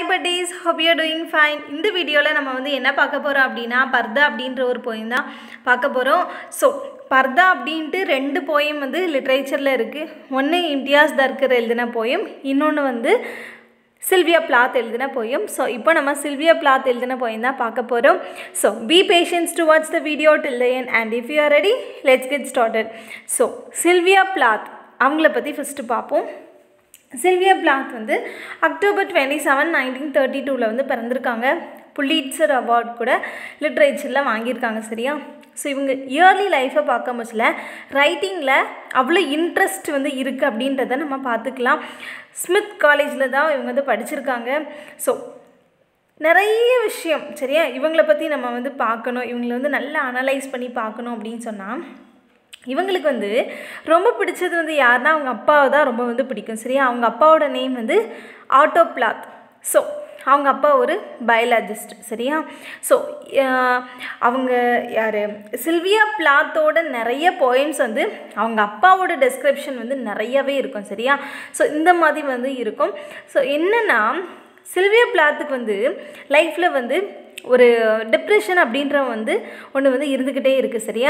buddies hope you are doing fine இந்த வீடியோவில் நம்ம வந்து என்ன பார்க்க போகிறோம் அப்படின்னா பர்தா அப்படின்ற ஒரு போயம் தான் பார்க்க போகிறோம் ஸோ பர்தா அப்படின்ட்டு ரெண்டு போயம் வந்து லிட்ரேச்சரில் இருக்குது ஒன்று இம்தியாஸ் தர்கர் எழுதின போயம் இன்னொன்று வந்து சில்வியா பிளாத் எழுதின போயம் ஸோ இப்போ நம்ம சில்வியா பிளாத் எழுதின போயம் தான் பார்க்க போகிறோம் so be patience to watch the video till the end and if you are ready let's get started so Sylvia Plath அவங்கள பற்றி ஃபஸ்ட்டு பார்ப்போம் சில்வியா பிளாத் வந்து October twenty seven nineteen thirty டூவில் வந்து பிறந்திருக்காங்க புலிட்சர் அவார்ட் கூட லிட்ரேச்சரில் வாங்கியிருக்காங்க சரியா ஸோ இவங்க இயர்லி லைஃப்பை பார்க்க முச்சில் ரைட்டிங்கில் அவ்வளோ இன்ட்ரெஸ்ட் வந்து இருக்குது அப்படின்றத நம்ம பார்த்துக்கலாம் ஸ்மித் காலேஜில் தான் இவங்க வந்து படிச்சிருக்காங்க ஸோ நிறைய விஷயம் சரியா இவங்கள பற்றி நம்ம வந்து பார்க்கணும் இவங்கள வந்து நல்லா அனலைஸ் பண்ணி பார்க்கணும் அப்படின்னு சொன்னால் இவங்களுக்கு வந்து ரொம்ப பிடிச்சது வந்து யாருன்னா அவங்க அப்பாவை தான் ரொம்ப வந்து பிடிக்கும் சரியா அவங்க அப்பாவோட நேம் வந்து ஆட்டோ பிளாத் ஸோ அவங்க அப்பா ஒரு பயாலஜிஸ்ட் சரியா ஸோ அவங்க யார் சில்வியா பிளாத்தோட நிறைய போயம்ஸ் வந்து அவங்க அப்பாவோட டெஸ்கிரிப்ஷன் வந்து நிறையவே இருக்கும் சரியா ஸோ இந்த மாதிரி வந்து இருக்கும் ஸோ என்னென்னா சில்வியா பிளாத்துக்கு வந்து லைஃப்பில் வந்து ஒரு டிப்ரெஷன் அப்படின்ற வந்து ஒன்று வந்து இருந்துக்கிட்டே இருக்குது சரியா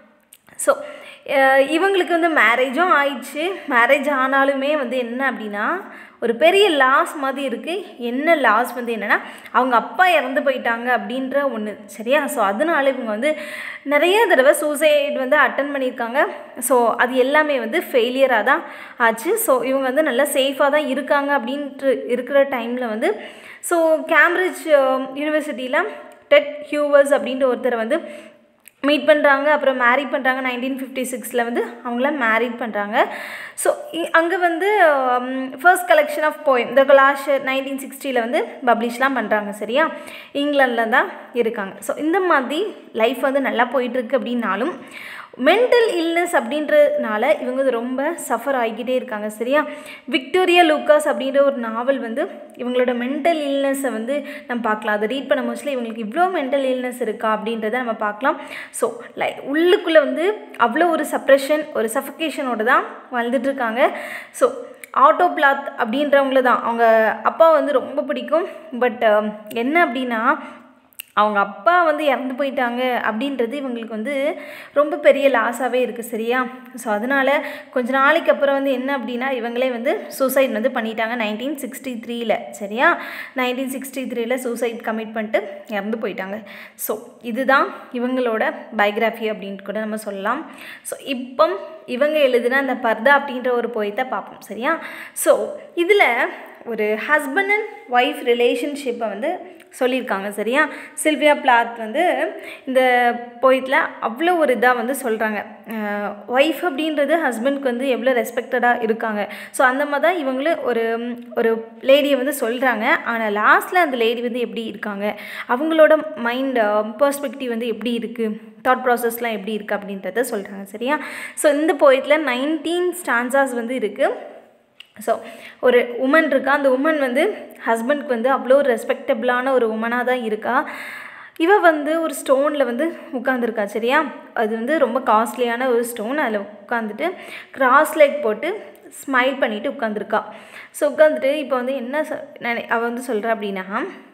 ஸோ இவங்களுக்கு வந்து மேரேஜும் ஆயிடுச்சு மேரேஜ் ஆனாலுமே வந்து என்ன அப்படின்னா ஒரு பெரிய லாஸ் மாதிரி இருக்குது என்ன லாஸ் வந்து என்னென்னா அவங்க அப்பா இறந்து போயிட்டாங்க அப்படின்ற ஒன்று சரியா ஸோ அதனால இவங்க வந்து நிறைய தடவை சூசைட் வந்து அட்டன் பண்ணியிருக்காங்க ஸோ அது எல்லாமே வந்து ஃபெயிலியராக தான் ஆச்சு ஸோ இவங்க வந்து நல்லா சேஃபாக தான் இருக்காங்க அப்படின்ட்டு இருக்கிற டைமில் வந்து ஸோ கேம்பிரிட்ஜ் யூனிவர்சிட்டியில் டெட் ஹியூவர்ஸ் அப்படின்ற ஒருத்தரை வந்து மீட் பண்ணுறாங்க அப்புறம் மேரிட் பண்ணுறாங்க நைன்டீன் ஃபிஃப்டி சிக்ஸில் வந்து அவங்கள மேரிட் பண்ணுறாங்க ஸோ அங்கே வந்து first collection of poem the Colossus nineteen சிக்ஸ்டியில் வந்து பப்ளிஷ்லாம் பண்ணுறாங்க சரியா இங்கிலாண்டில் தான் இருக்காங்க ஸோ இந்த மாதிரி லைஃப் வந்து நல்லா போயிட்டுருக்கு அப்படின்னாலும் மென்டல் இல்னஸ் அப்படின்றதுனால இவங்க ரொம்ப சஃபர் ஆகிக்கிட்டே இருக்காங்க சரியா விக்டோரியா லூக்காஸ் அப்படின்ற ஒரு நாவல் வந்து இவங்களோட மென்டல் இல்னஸை வந்து நம்ம பார்க்கலாம் அதை ரீட் பண்ண மோஸ்ட்லி இவங்களுக்கு இவ்வளோ மென்டல் இல்னஸ் இருக்கா அப்படின்றத நம்ம பார்க்கலாம் ஸோ லை உள்ளுக்குள்ளே வந்து அவ்வளோ ஒரு சப்ரெஷன் ஒரு சஃபகேஷனோட தான் வாழ்ந்துட்டுருக்காங்க ஸோ ஆட்டோ பிளாத் அப்படின்றவங்கள தான் அவங்க அப்பா வந்து ரொம்ப பிடிக்கும் பட் என்ன அப்படின்னா அவங்க அப்பா வந்து இறந்து போயிட்டாங்க அப்படின்றது இவங்களுக்கு வந்து ரொம்ப பெரிய லாஸாகவே இருக்குது சரியா ஸோ அதனால் கொஞ்ச நாளைக்கு அப்புறம் வந்து என்ன அப்படின்னா இவங்களே வந்து சூசைட் வந்து பண்ணிட்டாங்க நைன்டீன் சிக்ஸ்டி த்ரீல சரியா நைன்டீன் சிக்ஸ்டி த்ரீல சூசைட் கமிட் பண்ணிட்டு இறந்து போயிட்டாங்க ஸோ இதுதான் இவங்களோட பயோகிராஃபி அப்படின்ட்டு கூட நம்ம சொல்லலாம் ஸோ இப்போ இவங்க எழுதின அந்த பர்தா அப்படின்ற ஒரு போயத்தை பார்ப்போம் சரியா ஸோ இதில் ஒரு ஹஸ்பண்ட் அண்ட் ஒய்ஃப் ரிலேஷன்ஷிப்பை வந்து சொல்லியிருக்காங்க சரியா சில்வியா பிளாத் வந்து இந்த போயத்தில் அவ்வளோ ஒரு இதாக வந்து சொல்கிறாங்க ஒய்ஃப் அப்படின்றது ஹஸ்பண்ட்க்கு வந்து எவ்வளோ ரெஸ்பெக்டடாக இருக்காங்க ஸோ அந்த மாதிரி தான் இவங்களும் ஒரு ஒரு லேடியை வந்து சொல்கிறாங்க ஆனால் லாஸ்ட்டில் அந்த லேடி வந்து எப்படி இருக்காங்க அவங்களோட மைண்ட் பர்ஸ்பெக்டிவ் வந்து எப்படி இருக்குது தாட் ப்ராசஸ்லாம் எப்படி இருக்குது அப்படின்றத சொல்கிறாங்க சரியா ஸோ இந்த போயத்தில் நைன்டீன் ஸ்டான்சாஸ் வந்து இருக்குது ஸோ ஒரு உமன் இருக்கா அந்த உமன் வந்து ஹஸ்பண்ட்க்கு வந்து அவ்வளோ ஒரு ரெஸ்பெக்டபிளான ஒரு உமனாக தான் இருக்கா இவ வந்து ஒரு ஸ்டோனில் வந்து உட்காந்துருக்கா சரியா அது வந்து ரொம்ப காஸ்ட்லியான ஒரு ஸ்டோன் அதில் உட்காந்துட்டு கிராஸ் லெக் போட்டு ஸ்மைல் பண்ணிவிட்டு உட்காந்துருக்கா ஸோ உட்காந்துட்டு இப்போ வந்து என்ன சொ அவள் வந்து சொல்கிறா அப்படின்னா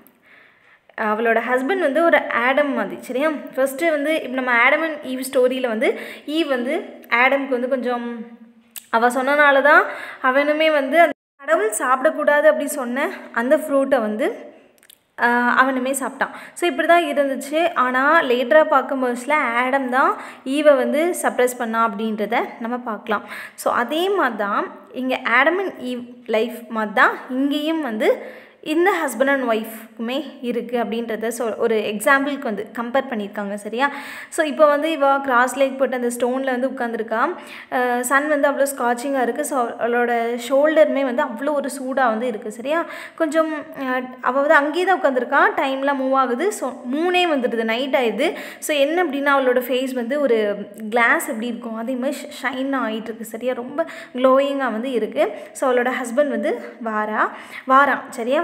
அவளோட ஹஸ்பண்ட் வந்து ஒரு ஆடம் மாதிரி சரியா ஃபஸ்ட்டு வந்து இப்போ நம்ம ஆடம் அண்ட் ஈவ் ஸ்டோரியில் வந்து ஈவ் வந்து ஆடம்க்கு வந்து கொஞ்சம் அவள் சொன்னனால தான் அவனுமே வந்து அந்த கடவுள் சாப்பிடக்கூடாது அப்படி சொன்ன அந்த ஃப்ரூட்டை வந்து அவனுமே சாப்பிட்டான் ஸோ இப்படி தான் இருந்துச்சு ஆனால் லேட்டராக பார்க்கும்போதுல ஆடம் தான் ஈவை வந்து சப்ரஸ் பண்ணா அப்படின்றத நம்ம பார்க்கலாம் ஸோ அதே மாதிரி தான் இங்கே ஆடம் அண்ட் ஈவ் லைஃப் மாதிரி தான் இங்கேயும் வந்து இந்த ஹஸ்பண்ட் அண்ட் ஒய்ஃப்க்குமே இருக்குது அப்படின்றத சொ ஒரு எக்ஸாம்பிளுக்கு வந்து கம்பேர் பண்ணியிருக்காங்க சரியா ஸோ இப்போ வந்து இவ கிராஸ் லேக் போட்டு அந்த ஸ்டோனில் வந்து உட்காந்துருக்கா சன் வந்து அவ்வளோ ஸ்காட்சிங்காக இருக்குது ஸோ அவளோட ஷோல்டருமே வந்து அவ்வளோ ஒரு சூடாக வந்து இருக்குது சரியா கொஞ்சம் அவள் வந்து அங்கேயே தான் உட்காந்துருக்கா டைம்லாம் மூவ் ஆகுது ஸோ மூணே வந்துடுது நைட் ஆயிடுது ஸோ என்ன அப்படின்னா அவளோட ஃபேஸ் வந்து ஒரு கிளாஸ் எப்படி இருக்கும் அதே மாதிரி ஷைன் ஆகிட்டு இருக்கு சரியா ரொம்ப க்ளோயிங்காக வந்து இருக்குது ஸோ அவளோட ஹஸ்பண்ட் வந்து வாரா வாரான் சரியா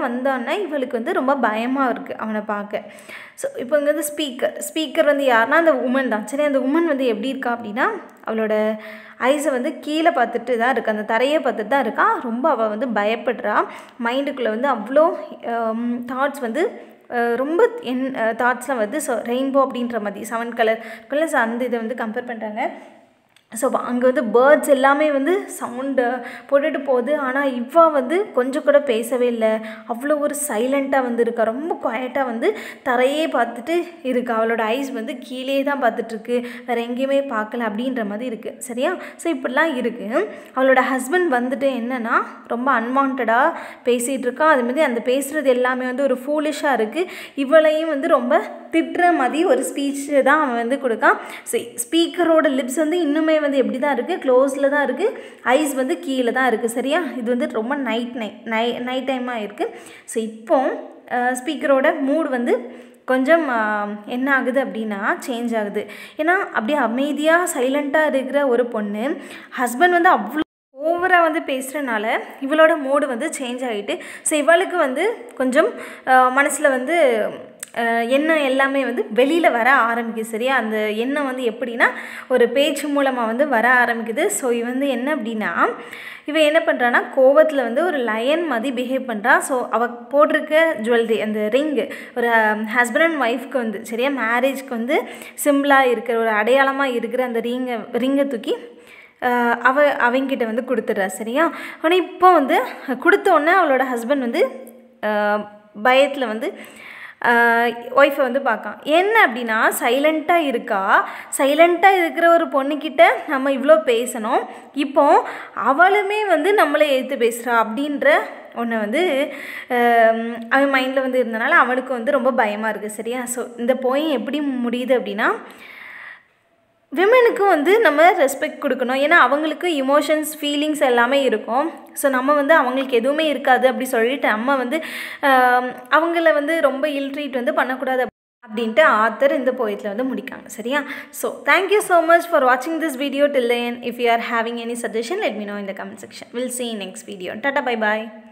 வந்தான்னா இவளுக்கு வந்து ரொம்ப பயமாக இருக்குது அவனை பார்க்க ஸோ இப்போ இங்கே வந்து ஸ்பீக்கர் ஸ்பீக்கர் வந்து யாருன்னா அந்த உமன் தான் சரி அந்த உமன் வந்து எப்படி இருக்கா அப்படின்னா அவளோட ஐஸை வந்து கீழே பார்த்துட்டு தான் இருக்குது அந்த தரையை பார்த்துட்டு தான் இருக்கா ரொம்ப அவள் வந்து பயப்படுறா மைண்டுக்குள்ளே வந்து அவ்வளோ தாட்ஸ் வந்து அஹ், ரொம்ப என் தாட்ஸ்லாம் வந்து ஸோ ரெயின்போ அப்படின்ற மாதிரி செவன் கலர் கலர்ஸ் அந்த இதை வந்து கம்பேர் பண்ணுறாங்க ஸோ அங்கே வந்து பேர்ட்ஸ் எல்லாமே வந்து சவுண்டு போட்டுட்டு போகுது ஆனால் இவா வந்து கொஞ்சம் கூட பேசவே இல்லை அவ்வளோ ஒரு சைலண்ட்டாக வந்து இருக்கா ரொம்ப குவாய்ட்டாக வந்து தரையே பார்த்துட்டு இருக்கா அவளோட ஐஸ் வந்து கீழே தான் பார்த்துட்ருக்கு வேறு எங்கேயுமே பார்க்கல அப்படின்ற மாதிரி இருக்குது சரியா ஸோ இப்படிலாம் இருக்குது அவளோட ஹஸ்பண்ட் வந்துட்டு என்னென்னா ரொம்ப அன்வான்டாக பேசிகிட்டு இருக்கா அது மாதிரி அந்த பேசுகிறது எல்லாமே வந்து ஒரு ஃபூலிஷாக இருக்குது இவளையும் வந்து ரொம்ப திட்டுற மாதிரி ஒரு ஸ்பீச் தான் அவன் வந்து கொடுக்கான் சரி ஸ்பீக்கரோட லிப்ஸ் வந்து இன்னுமே வந்து எப்படி தான் இருக்குது க்ளோஸில் தான் இருக்குது ஐஸ் வந்து கீழே தான் இருக்குது சரியா இது வந்து ரொம்ப நைட் நைட் நை நைட் டைமாக இருக்குது ஸோ இப்போ ஸ்பீக்கரோட மூட் வந்து கொஞ்சம் ஆஹ், என்ன ஆகுது அப்படின்னா சேஞ்ச் ஆகுது ஏன்னா அப்படியே அமைதியாக சைலண்ட்டாக இருக்கிற ஒரு பொண்ணு ஹஸ்பண்ட் வந்து அவ்வளோ ஓவராக வந்து பேசுகிறனால இவளோட மூடு வந்து சேஞ்ச் ஆகிட்டு ஸோ இவளுக்கு வந்து கொஞ்சம் மனசில் வந்து அஹ், எண்ணம் எல்லாமே வந்து வெளியில் வர ஆரம்பிக்குது சரியா அந்த எண்ணம் வந்து எப்படின்னா ஒரு பேச்சு மூலமாக வந்து வர ஆரம்பிக்குது ஸோ இவ வந்து என்ன அப்படின்னா இவன் என்ன பண்ணுறான்னா கோவத்தில் வந்து ஒரு லயன் மாதிரி பிஹேவ் பண்ணுறா ஸோ அவள் போட்டிருக்க ஜுவல்லரி அந்த ரிங்கு ஒரு ஹஸ்பண்ட் அண்ட் ஒய்ஃப்க்கு வந்து சரியா மேரேஜ்க்கு வந்து சிம்பிளாக இருக்கிற ஒரு அடையாளமாக இருக்கிற அந்த ரிங்கை ரிங்கை தூக்கி ஆஹ் அவ அவங்கிட்ட வந்து கொடுத்துட்றா சரியா ஆனால் இப்போ வந்து கொடுத்த உடனே அவளோட ஹஸ்பண்ட் வந்து பயத்தில் வந்து ஒய்ஃபை வந்து பார்க்கான் என்ன அப்படின்னா சைலண்ட்டாக இருக்கா சைலண்ட்டாக இருக்கிற ஒரு பொண்ணுக்கிட்ட நம்ம இவ்வளோ பேசணும் இப்போ அவளுமே வந்து நம்மளை எடுத்து பேசுகிறா அப்படின்ற ஒன்று வந்து ஆம், அவன் மைண்டில் வந்து இருந்தனால அவனுக்கு வந்து ரொம்ப பயமாக இருக்குது சரியா ஸோ இந்த போய் எப்படி முடியுது அப்படின்னா விமனுக்கும் வந்து நம்ம ரெஸ்பெக்ட் கொடுக்கணும் ஏன்னா அவங்களுக்கு இமோஷன்ஸ் ஃபீலிங்ஸ் எல்லாமே இருக்கும் ஸோ நம்ம வந்து அவங்களுக்கு எதுவுமே இருக்காது அப்படி சொல்லிட்டு நம்ம வந்து ஆம், அவங்கள வந்து ரொம்ப இல்ட்ரீட் வந்து பண்ணக்கூடாது அப்படின்ட்டு ஆத்தர் இந்த போயத்தில் வந்து முடிக்காங்க சரியா so thank you so much for வாட்சிங் this video till if you are having any suggestion let me know in the comment section we'll see you next video tata bye bye